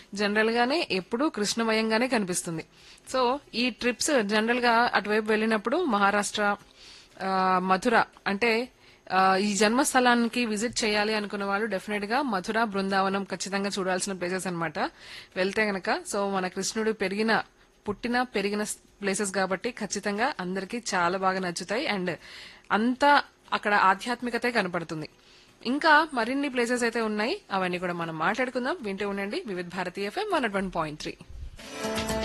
general గానే ఎప్పుడూ కృష్ణమయంగానే కనిపిస్తుంది సో ఈ ట్రిప్స్ జనరల్ గా అటువైపు వెళ్ళినప్పుడు మహారాష్ట్ర ఆ, మథుర అంటే ఆ, ఈ జన్మస్థలానికి విజిట్ చేయాలి అనుకున్న వాళ్ళు డెఫినెట్ గా మథుర బృందావనం ఖచ్చితంగా చూడాల్సిన ప్లేసెస్ అన్నమాట వెళ్తే గనక సో మన కృష్ణుడు పెరిగిన పుట్టిన పెరిగిన ప్లేసెస్ కాబట్టి ఖచ్చితంగా అందరికీ చాలా బాగా నచ్చుతాయి అండ్ అంతా అక్కడ ఆధ్యాత్మికతే కనపడుతుంది ఇంకా మరిన్ని ప్లేసెస్ అయితే ఉన్నాయి అవన్నీ కూడా మనం మాట్లాడుకుందాం వింటూ ఉండండి Vividha Bharati F M one point three